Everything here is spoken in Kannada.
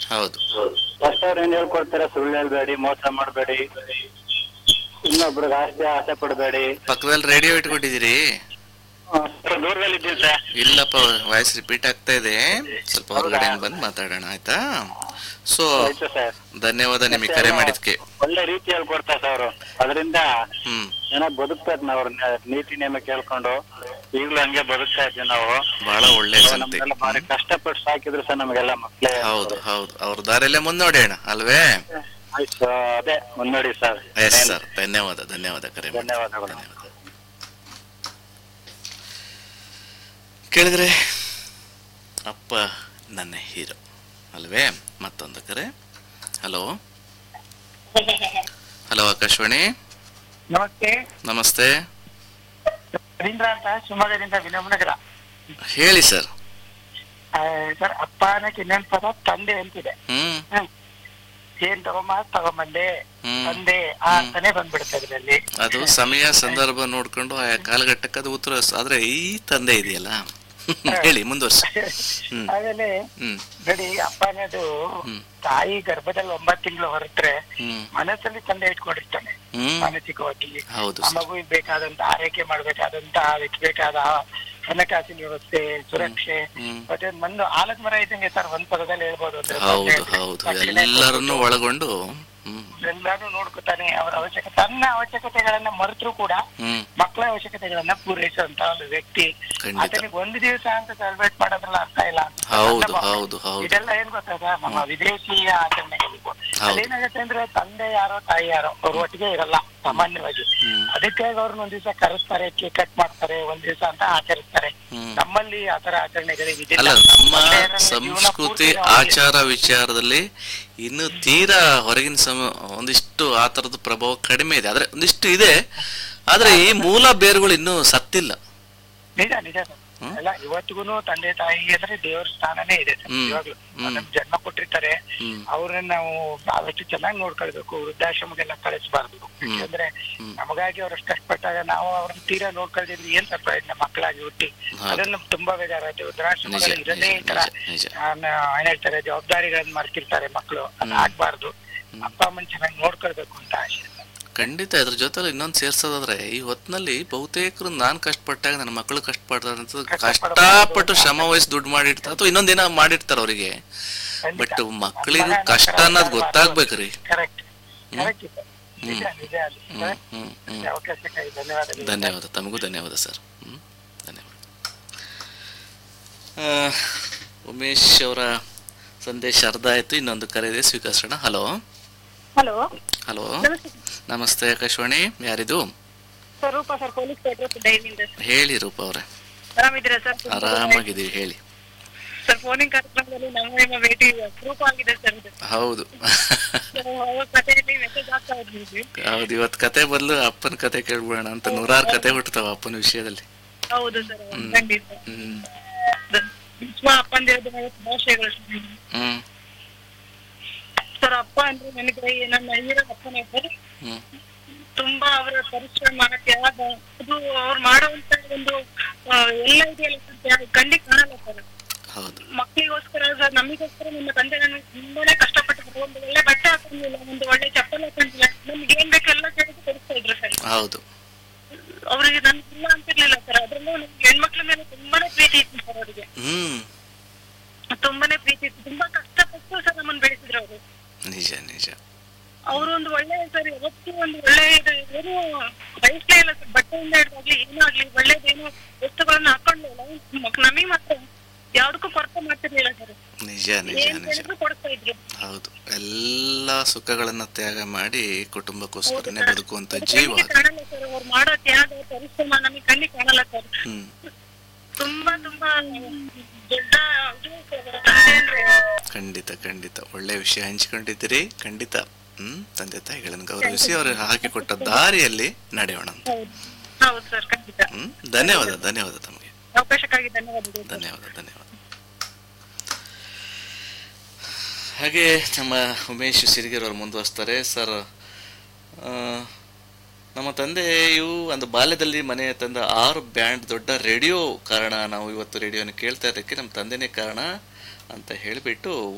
ಹೌದು ಫಸ್ಟ್ ಅವ್ರು ಏನ್ ಹೇಳ್ಕೊಡ್ತಾರೆ ಸುಳ್ಳು ಹೇಳ್ಬೇಡಿ ಮೋಸ ಮಾಡಬೇಡಿ ಇನ್ನೊಬ್ರಿಗೆ ಆಸ್ತಿ ಆಸೆ ಪಡಬೇಡಿ ಪಕ್ಕದಲ್ಲಿ ರೇಡಿಯೋ ಇಟ್ಕೊಂಡಿದ್ದೀರಿ ದೂರದಲ್ಲಿ ಇದ್ದೀನಿ ಸರ್ ಇಲ್ಲಪ್ಪ ವಾಯ್ಸ್ ರಿಪೀಟ್ ಆಗ್ತಾ ಇದೆ ಸ್ವಲ್ಪ ಹೊರಗಡೆ ಬಂದು ಮಾತಾಡೋಣ ಆಯ್ತಾ ಸೊ ಆಯ್ತು ಸರ್ ಧನ್ಯವಾದ ನಿಮಗೆ ಕರೆ ಮಾಡಿದ್ಕೆ ಒಳ್ಳೆ ರೀತಿ ಹೇಳ್ಕೊಡ್ತಾರೆ ಸರ್ ಅವರು ಅದರಿಂದ ಹ್ಮ್ ಏನೋ ಬದುಕ್ತಾ ಇದ್ ನಾವು ಅವ್ರ ನೀತಿ ನಿಯಮ ಕೇಳ್ಕೊಂಡು ಈಗಲೂ ಹಂಗೆ ಬದುಕ್ತಾ ಇದ್ವಿ ನಾವು ಬಹಳ ಒಳ್ಳೆ ಸಂತೆ ನಮ್ಗೆಲ್ಲ ಭಾರಿ ಕಷ್ಟಪಟ್ಟು ಸಾಕಿದ್ರು ಸರ್ ನಮಗೆಲ್ಲ ಮಕ್ಳೇ ಹೌದು ಹೌದು ಅವ್ರ ದಾರಿಯಲ್ಲೇ ಮುಂದೋಡೋಣ ಅಲ್ವೇ ಆಯ್ತು ಅದೇ ಮುನ್ನೋಡಿ ಸರ್ ಎಸ್ ಸರ್ ಧನ್ಯವಾದ ಧನ್ಯವಾದ ಕರೆ ಮಾಡಿ ಧನ್ಯವಾದಗಳು ಧನ್ಯವಾದ ಕೇಳಿದ್ರೆ ಅಪ್ಪ ನನ್ನ ಹೀರೋ ಅಲ್ವೇ ಮತ್ತೊಂದು ಕರೆ ಹಲೋ ಹಲೋ ಆಕಾಶವಾಣಿ ನಮಸ್ತೆ ನಮಸ್ತೆ ರವೀಂದ್ರ ಅಂತ ಶಿವಮೊಗ್ಗದಿಂದ ವಿನಮ್ನಗರ ಹೇಳಿ ಸರ್ ಆ, ಸರ್ ಅಪ್ಪ ಅನ್ನಕ್ಕೆ ಇನ್ನೊಂದು ಪದ ತಂದೆ ಅಂತಿದೆ ಹ್ಮ್ ಹ್ಮ್. ಏನ್ ತಗೊಂಬ ತಗೊಂಬಂದೆ ಹ್ಮ್. ತಂದೆ ಆ ಅಂತಾನೆ ಬಂದ್ಬಿಡುತ್ತೆ ಅದ್ರಲ್ಲಿ ಅದು ಸಮಯ ಸಂದರ್ಭ ನೋಡ್ಕೊಂಡು ಆಯಾ ಕಾಲಘಟ್ಟಕ್ಕೆ ಅದು ಉತ್ತರ ಆದ್ರೆ ಈ ತಂದೆ ಇದೆಯಲ್ಲ ಹೇಳಿ ಮುಂದುವರ್ಸಿ ಹ್ಮ್ ಆಮೇಲೆ ಹ್ಮ್ ನೋಡಿ ಅಪ್ಪ ಅನ್ನೋದು ಹ್ಮ್. ತಾಯಿ ಗರ್ಭದಲ್ಲಿ ಒಂಬತ್ತು ತಿಂಗಳು ಹೊರಟ್ರೆ ಹ್ಮ್ ಮನಸ್ಸಲ್ಲಿ ತಂದೆ ಇಟ್ಕೊಂಡಿರ್ತಾನೆ ಹ್ಮ್ ಮಾನಸಿಕವಾಗಿ ಹೌದು ಆ ಸರ್ ಮಗುವಿಗೆ ಬೇಕಾದಂತ ಆರೈಕೆ ಮಾಡ್ಬೇಕಾದಂತ ಅದಕ್ಕೆ ಬೇಕಾದ ಹಣಕಾಸಿನ ವ್ಯವಸ್ಥೆ ಸುರಕ್ಷೆ ಹ್ಮ್. ಮತ್ತೆ ಒಂದ್ ಮಣ್ಣು ಆಲದ ಮರ ಇದ್ದಂಗೆ ಸರ್ ಒಂದ್ ಪದದಲ್ಲಿ ಹೇಳ್ಬೋದು ಅಂದ್ರೆ ಹೌದು ತಂದೆ ಹೌದು ಮಕ್ಕಳನ್ನೇ ಎಲ್ಲರನ್ನು ಒಳಗೊಂಡು ಹ್ಮ್ ಎಲ್ಲಾನು ನೋಡ್ಕೊತಾನೆ ಅವರ ಅವಶ್ಯಕತೆ ತನ್ನ ಅವಶ್ಯಕತೆಗಳನ್ನ ಮರೆತರೂ ಕೂಡ ಹ್ಮ್ ಮಕ್ಕಳ ಅವಶ್ಯಕತೆಗಳನ್ನ ಪೂರೈಸುವಂತ ಒಂದು ವ್ಯಕ್ತಿ ಖಂಡಿತ. ಆತನಿಗೆ ಒಂದು ದಿವಸ ಅಂತ ಸೆಲೆಬ್ರೇಟ್ ಮಾಡೋದ್ರಲ್ಲ ಅರ್ಥ ಇಲ್ಲ ಅಂತ ಹೌದು, ನನ್ನ ಭಾವನೆ. ಹೌದು, ಹೌದು. ಇದೆಲ್ಲ ಏನ್ ಗೊತ್ತಾ ಸರ್ ನಮ್ಮ ವಿದೇಶೀಯ ಆಚರಣೆಗಳಿಗೂ ಹೌದು. ಅದೇನಾಗುತ್ತೆ ಅಂದ್ರೆ ತಂದೆ ಯಾರೋ ತಾಯಿ ಯಾರೋ ಅವ್ರು ಒಟ್ಟಿಗೆ ಇರಲ್ಲ ಸಾಮಾನ್ಯವಾಗಿ ಹ್ಮ್. ಅದಕ್ಕಾಗಿ ಅವ್ರನ್ನ ಒಂದ್ ದಿವಸ ಕರೆಸ್ತಾರೆ ಕೇಕ್ ಕಟ್ ಮಾಡ್ತಾರೆ ಒಂದ್ ದಿವಸ ಅಂತ ಆಚರಿಸ್ತಾರೆ ಹ್ಮ್. ನಮ್ಮಲ್ಲಿ ಆತರ ಆಚರಣೆಗಳಿಗೆ ಅಲ್ಲ ನಮ್ಮ ಸಂಸ್ಕೃತಿ ಆಚಾರ ವಿಚಾರದಲ್ಲಿ ಇನ್ನು ತೀರಾ ಹೊರಗಿನ ಸಮ ಒಂದಿಷ್ಟು ಆ ತರದ ಪ್ರಭಾವ ಕಡಿಮೆ ಇದೆ ಆದ್ರೆ ಒಂದಿಷ್ಟು ಇದೆ ಆದ್ರೆ ಈ ಮೂಲ ಬೇರುಗಳು ಇನ್ನೂ ಸತ್ತಿಲ್ಲ ನಿಜ ನಿಜ ಸರ್ ಹ್ಮ್? ಅಲ್ಲ ಇವತ್ತಿಗೂ ತಂದೆ ತಾಯಿ ಅಂದ್ರೆ ದೇವರ ಸ್ಥಾನನೇ ಇದೆ ಸರ್ ಹ್ಮ್. ಇವಾಗ್ಲೂ ಹ್ಮ್. ನಮ್ಗೆ ಜನ್ಮ ಕೊಟ್ಟಿರ್ತಾರೆ ಹ್ಮ್. ಅವ್ರನ್ನ ನಾವು ನಾವೆಷ್ಟು ಚೆನ್ನಾಗಿ ನೋಡ್ಕೊಳ್ಬೇಕು ವೃದ್ಧಾಶ್ರಮಗೆಲ್ಲ ಕಳಿಸ್ಬಾರ್ದು ಹ್ಮ್. ಯಾಕಂದ್ರೆ ಹ್ಮ್. ನಮಗಾಗಿ ಅವ್ರಷ್ಟು ಕಷ್ಟಪಟ್ಟಾಗ ನಾವು ಅವ್ರನ್ನ ತೀರಾ ನೋಡ್ಕೊಳ್ದಿದ್ರೆ ಏನ್ ಸರ್ ಪ್ರಯೋಜನ ಮಕ್ಕಳಾಗಿ ಹುಟ್ಟಿ ಹೌದು. ಅದನ್ನ ತುಂಬಾ ಬೇಜಾರಾಯ್ತು ವೃದ್ಧಾಶ್ರಮದಲ್ಲಿ ನಿಜ, ಇರೋದೇ ಈ ನಿಜ, ತರ ನಿಜ, ನಿಜ. ನಾನ್ ಏನ್ ಹೇಳ್ತಾರೆ ಜವಾಬ್ದಾರಿಗಳನ್ನ ಮರ್ತಿರ್ತಾರೆ ಮಕ್ಕಳು ಅದ್ ಆಗ್ಬಾರ್ದು ಅಪ್ಪ ಅಮ್ಮನ್ ಚೆನ್ನಾಗಿ ನೋಡ್ಕೊಳ್ಬೇಕು ಅಂತ ಆಶೆ ಸರ್. ಖಂಡಿತ ಇದ್ರ ಜೊತೆಲಿ ಇನ್ನೊಂದು ಸೇರ್ಸೋದಾದ್ರೆ ಈ ಹೊತ್ನಲ್ಲಿ ಬಹುತೇಕರು ನಾನ್ ಕಷ್ಟಪಟ್ಟಾಗ ನನ್ನ ಮಕ್ಕಳು ಕಷ್ಟಪಡ್ತಾರೆ ಅಂತ ಕಷ್ಟಪಟ್ಟು ಶ್ರಮ ವಹಿಸಿ ದುಡ್ಡು ಮಾಡಿರ್ತಾರೆ ಅಥವಾ ಇನ್ನೊಂದಿನ ಮಾಡಿರ್ತಾರೆ ಅವರಿಗೆ ಖಂಡಿತ. ಬಟ್ ಮಕ್ಕಳಿಗೆ ಅಮ್ಮನ ಕಷ್ಟ ನಂತರ ಅನ್ನೋದು ಗೊತ್ತಾಗ್ಬೇಕ್ರಿ ಕರೆಕ್ಟ್ ಕರೆಕ್ಟ್ ಇದೆ. ನಿಜ ನಿಜ ಅದು ಹ್ಮ್ ಸರ್. ಹ್ಮ್ ಹ್ಮ್ ಈ ಅವಕಾಶಕ್ಕಾಗಿ ಧನ್ಯವಾದಗಳು ಧನ್ಯವಾದ ತಮಗೂ ಧನ್ಯವಾದ ಸರ್ ಹ್ಮ್ ಧನ್ಯವಾದ ಆ, ಉಮೇಶ್ ಅವರ ಸಂದೇಶ ಅರ್ಧ ಆಯ್ತು ಇನ್ನೊಂದು ಕರೆ ಇದೆ ಸ್ವೀಕರಿಸೋಣ ಹಲೋ ಹಲೋ ಹಲೋ ನಮಸ್ತೆ ನಮಸ್ತೆ ಆಕಾಶವಾಣಿ ಯಾರಿದು ಸರ್ ರೂಪಾ ಸರ್ ಪೊಲೀಸ್ ಪೇಟೆ ಡೈಲಿಂದ ಹೇಳಿ ರೂಪ ಅವರೇ ಆರಾಮಿದ್ದೀರಾ ಸರ್ ಆರಾಮಾಗಿದ್ದೀವಿ ಹೇಳಿ ಸರ್ ಫೋನಿಂಗ್ ಕಾರ್ಯಕ್ರಮದಲ್ಲಿ ನಮ್ಮ ನಿಮ್ಮ ಭೇಟಿ ಅಪರೂಪ ಆಗಿದೆ ಸರ್ ಇದು ಹೌದು So, ಅವ್ರ ಕಥೆಯಲ್ಲಿ ಮೆಸೇಜ್ ಆಗ್ತಾ ಇದ್ವಿ ಹೌದು ಇವತ್ತು ಕತೆ ಬದಲು ಅಪ್ಪನ ಕತೆ ಕೇಳ್ಬಿಡೋಣ ಅಂತ ನೂರಾರು ಕತೆ ಹುಟ್ಟತಾವ ಅಪ್ಪನ ವಿಷಯದಲ್ಲಿ ಹೌದು ಸರ್ ಖಂಡಿತ ಹ್ಮ್ ವಿಶ್ವ ಅಪ್ಪಂದಿರೋದು ತುಂಬಾ ವಿಷಯಗಳು ಹ್ಮ್ ಸರ್ ಅಪ್ಪ ಅಂದ್ರೆ ನನಗೆ ನನ್ನ ಹೀರೋ ಅಪ್ಪನೇ ಸರ್ ಹ್ಮ್ ತುಂಬಾ ಅವರ ಪರಿಶ್ರಮ ತ್ಯಾಗ ಅದು ಅವ್ರು ಮಾಡುವಂತ ಒಂದು ಆ, ಎಲ್ಲ ಇದೆಯಲ್ಲ ಸರ್ ತ್ಯಾಗ ಕಣ್ಣಿಗೆ ಕಾಣಲ್ಲ ಸರ್ ಹೌದು ಮಕ್ಕಳಿಗೋಸ್ಕರ ಸರ್ ನಮಗೋಸ್ಕರ ನಮ್ಮ ತಂದೆ ನನಗೆ ತುಂಬಾನೇ ಕಷ್ಟಪಟ್ಟು ಒಂದು ಒಳ್ಳೆ ಬಟ್ಟೆ ಹಾಕೊಂಡಿಲ್ಲ ಒಂದು ಒಳ್ಳೆ ಚಪ್ಪಲ್ ಹಾಕೊಂಡಿಲ್ಲ ನಮ್ಗೆ ಏನ್ ಬೇಕೆಲ್ಲ ಕೇಳಿದ್ರೆ ಕೊಡಿಸ್ತಾ ಇದ್ರು ಸರ್ ಹೌದು ಅವ್ರಿಗೆ ನನ್ಗೆ ಇಲ್ಲ ಅಂತಿರ್ಲಿಲ್ಲ ಸರ್ ಅದ್ರಲ್ಲೂ ನಮ್ಗೆ ಹೆಣ್ಮಕ್ಳ ಮೇಲೆ ತುಂಬಾನೇ ಪ್ರೀತಿ ಇತ್ತು ಸರ್ ಅವರಿಗೆ ಹ್ಮ್ ತುಂಬಾನೇ ಪ್ರೀತಿ ಇತ್ತು ತುಂಬಾ ಕಷ್ಟಪಟ್ಟು ಸರ್ ನಮ್ಮನ್ನ ಬೆಳೆಸಿದ್ರು ಅವರು ನಿಜ ನಿಜ ಅವರು ಒಂದು ಒಳ್ಳೆ ಸರ್ ಯಾವತ್ತೂ ಒಂದು ಒಳ್ಳೆ ಇದು ಏನು ಬಯಸ್ಲೇ ಇಲ್ಲ ಸರ್ ಬಟ್ಟೆಯಿಂದ ಹಿಡಿದಾಗ್ಲಿ ಏನೋ ಆಗ್ಲಿ ಒಳ್ಳೇದೇನೋ ವಸ್ತುಗಳನ್ನ ಹಾಕೊಂಡ್ಲಿಲ್ಲ ನಮಗೆ ಮಾತ್ರ ಯಾವ್ದಕ್ಕೂ ಕೊರತೆ ಮಾಡ್ತಿರ್ಲಿಲ್ಲ ಸರ್ ನಿಜ ನಿಜ ಏನ್ ನಿಜ ಕೇಳಿದ್ರು ಕೊಡಿಸ್ತಾ ಇದ್ರು ಹೌದು ಎಲ್ಲಾ ಸುಖಗಳನ್ನ ತ್ಯಾಗ ಮಾಡಿ ಕುಟುಂಬಕ್ಕೋಸ್ಕರನೇ ಹೌದು ಬದುಕುವಂತ ಅದು ಜೀವ ಕಣ್ಣಿಗೆ ಕಾಣಲ್ಲ ಸರ್ ಅವ್ರು ಮಾಡೋ ತ್ಯಾಗ ಪರಿಶ್ರಮ ನಮಗೆ ಕಣ್ಣಿಗೆ ಕಾಣಲ್ಲ ಸರ್ ಹ್ಮ್ ತುಂಬಾ ತುಂಬಾ ದೊಡ್ಡ ಇದು ಸರ್ ಅವ್ರ ತಂದೆ ಅಂದ್ರೆ ಖಂಡಿತ ಖಂಡಿತ ಒಳ್ಳೆ ವಿಷಯ ಹಂಚಿಕೊಂಡಿದ್ದೀರಿ ಖಂಡಿತ ಹ್ಮ್ ತಂದೆ ತಾಯಿಗಳನ್ನು ಗೌರವಿಸಿ ಅವರು ಹಾಕಿಕೊಟ್ಟ ದಾರಿಯಲ್ಲಿ ನಡೆಯೋಣ ಅಂತ ಹೌದು ಹೌದು ಸರ್ ಖಂಡಿತ ಹ್ಮ್ ಧನ್ಯವಾದ ಧನ್ಯವಾದ ತಮಗೆ ಅವಕಾಶಕ್ಕಾಗಿ ಧನ್ಯವಾದಗಳು ಸರ್. ಧನ್ಯವಾದ ಧನ್ಯವಾದ ಹಾಗೆ ನಮ್ಮ ಉಮೇಶ್ ಸಿರಿಗೆರ್ ಅವರು ಮುಂದುವರಿಸ್ತಾರೆ ಸರ್ ಆ, ನಮ್ಮ ತಂದೆಯು ಒಂದು ಬಾಲ್ಯದಲ್ಲಿ ಮನೆ ತಂದ ಆರು ಬ್ಯಾಂಡ್ ದೊಡ್ಡ ರೇಡಿಯೋ ಕಾರಣ ನಾವು ಇವತ್ತು ರೇಡಿಯೋನ ಕೇಳ್ತಾ ಇರೋದಕ್ಕೆ ನಮ್ಮ ತಂದೆನೇ ಕಾರಣ ಅಂತ ಹೇಳಿಬಿಟ್ಟು